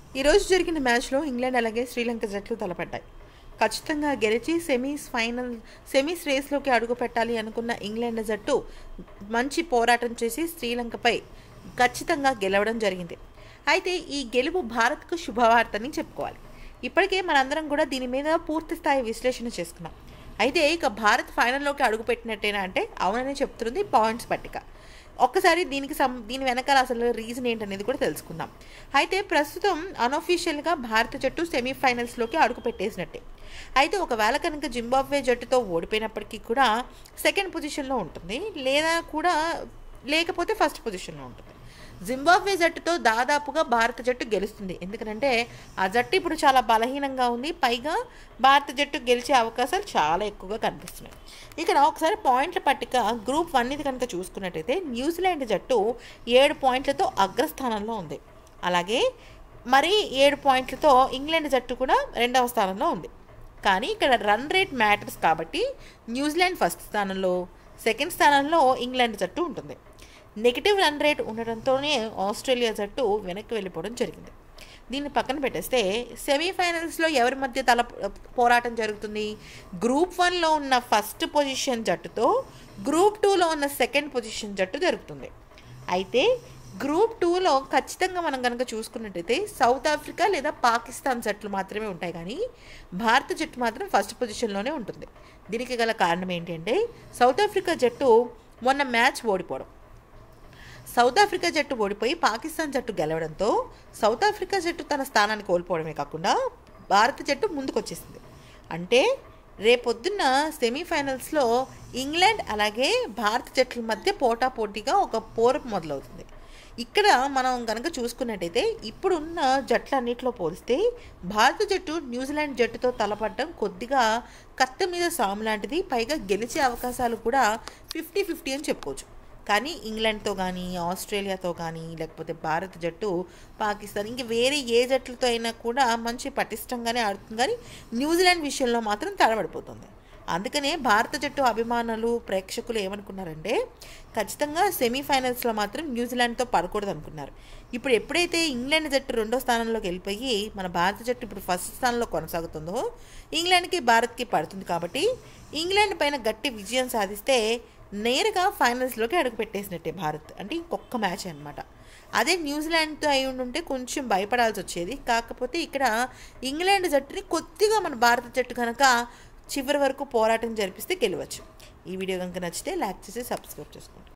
ఈరోజు జరిగిన మ్యాచ్లో ఇంగ్లాండ్ అలాగే శ్రీలంక జట్లు తలపడ్డాయి ఖచ్చితంగా గెలిచి సెమీస్ ఫైనల్ సెమీస్ రేస్లోకి అడుగు పెట్టాలి అనుకున్న ఇంగ్లాండ్ జట్టు మంచి పోరాటం చేసి శ్రీలంకపై ఖచ్చితంగా గెలవడం జరిగింది అయితే ఈ గెలుపు భారత్కు శుభవార్తని చెప్పుకోవాలి ఇప్పటికే మనందరం కూడా దీని మీద పూర్తి స్థాయి విశ్లేషణ చేసుకున్నాం అయితే ఇక భారత్ ఫైనల్లోకి అడుగుపెట్టినట్టేనా అంటే అవునని చెప్తుంది పాయింట్స్ పట్టిక ఒక్కసారి దీనికి సం దీని వెనకాల అసలు రీజన్ ఏంటనేది కూడా తెలుసుకుందాం అయితే ప్రస్తుతం అనొఫీషియల్గా భారత జట్టు సెమీఫైనల్స్లోకి అడుగు పెట్టేసినట్టే అయితే ఒకవేళ కనుక జింబాబ్వే జట్టుతో ఓడిపోయినప్పటికీ కూడా సెకండ్ పొజిషన్లో ఉంటుంది లేదా కూడా లేకపోతే ఫస్ట్ పొజిషన్లో ఉంటుంది జింబాబ్వే జట్టుతో దాదాపుగా భారత జట్టు గెలుస్తుంది ఎందుకంటే ఆ జట్టు ఇప్పుడు చాలా బలహీనంగా ఉంది పైగా భారత జట్టు గెలిచే అవకాశాలు చాలా ఎక్కువగా కనిపిస్తున్నాయి ఇక్కడ ఒకసారి పాయింట్ల పట్టిక గ్రూప్ వన్ ఇది కనుక చూసుకున్నట్టయితే న్యూజిలాండ్ జట్టు ఏడు పాయింట్లతో అగ్రస్థానంలో ఉంది అలాగే మరి ఏడు పాయింట్లతో ఇంగ్లాండ్ జట్టు కూడా రెండవ స్థానంలో ఉంది కానీ ఇక్కడ రన్ రేట్ మ్యాటర్స్ కాబట్టి న్యూజిలాండ్ ఫస్ట్ స్థానంలో సెకండ్ స్థానంలో ఇంగ్లాండ్ జట్టు ఉంటుంది నెగిటివ్ రన్ రేట్ ఉండడంతోనే ఆస్ట్రేలియా జట్టు వెనక్కి వెళ్ళిపోవడం జరిగింది దీన్ని పక్కన పెట్టేస్తే సెమీఫైనల్స్లో ఎవరి మధ్య తల పోరాటం జరుగుతుంది గ్రూప్ వన్లో ఉన్న ఫస్ట్ పొజిషన్ జట్టుతో గ్రూప్ టూలో ఉన్న సెకండ్ పొజిషన్ జట్టు జరుగుతుంది అయితే గ్రూప్ టూలో ఖచ్చితంగా మనం కనుక చూసుకున్నట్టయితే సౌత్ ఆఫ్రికా లేదా పాకిస్తాన్ జట్లు మాత్రమే ఉంటాయి కానీ భారత జట్టు మాత్రం ఫస్ట్ పొజిషన్లోనే ఉంటుంది దీనికి గల కారణం ఏంటంటే సౌత్ ఆఫ్రికా జట్టు మొన్న మ్యాచ్ ఓడిపోవడం సౌత్ ఆఫ్రికా జట్టు ఓడిపోయి పాకిస్తాన్ జట్టు గెలవడంతో సౌత్ ఆఫ్రికా జట్టు తన స్థానాన్ని కోల్పోవడమే కాకుండా భారత జట్టు ముందుకొచ్చేసింది అంటే రేపొద్దున్న సెమీఫైనల్స్లో ఇంగ్లాండ్ అలాగే భారత జట్ల మధ్య పోటాపోటీగా ఒక పోరు మొదలవుతుంది ఇక్కడ మనం కనుక చూసుకున్నట్టయితే ఇప్పుడున్న జట్లన్నింటిలో పోలిస్తే భారత జట్టు న్యూజిలాండ్ జట్టుతో తలపడడం కొద్దిగా కత్త మీద సాము లాంటిది పైగా గెలిచే అవకాశాలు కూడా ఫిఫ్టీ ఫిఫ్టీ అని చెప్పుకోవచ్చు కానీ ఇంగ్లాండ్తో కానీ ఆస్ట్రేలియాతో కానీ లేకపోతే భారత జట్టు పాకిస్తాన్ ఇంక వేరే ఏ జట్లతో అయినా కూడా మంచి పటిష్టంగానే ఆడుతుంది కానీ న్యూజిలాండ్ విషయంలో మాత్రం తడబడిపోతుంది అందుకనే భారత జట్టు అభిమానులు ప్రేక్షకులు ఏమనుకున్నారంటే ఖచ్చితంగా సెమీఫైనల్స్లో మాత్రం న్యూజిలాండ్తో పడకూడదు అనుకున్నారు ఇప్పుడు ఎప్పుడైతే ఇంగ్లాండ్ జట్టు రెండో స్థానంలోకి వెళ్ళిపోయి మన భారత జట్టు ఇప్పుడు ఫస్ట్ స్థానంలో కొనసాగుతుందో ఇంగ్లాండ్కి భారత్కి పడుతుంది కాబట్టి ఇంగ్లాండ్ పైన గట్టి విజయం సాధిస్తే నేరుగా ఫైనల్స్లోకి అడుగుపెట్టేసినట్టే భారత్ అంటే ఇంకొక మ్యాచ్ అనమాట అదే న్యూజిలాండ్తో అయి ఉంటే కొంచెం భయపడాల్సి వచ్చేది కాకపోతే ఇక్కడ ఇంగ్లాండ్ జట్టుని కొద్దిగా మన భారత జట్టు కనుక చివరి వరకు పోరాటం జరిపిస్తే గెలవచ్చు ఈ వీడియో కనుక నచ్చితే లైక్ చేసి సబ్స్క్రైబ్ చేసుకోండి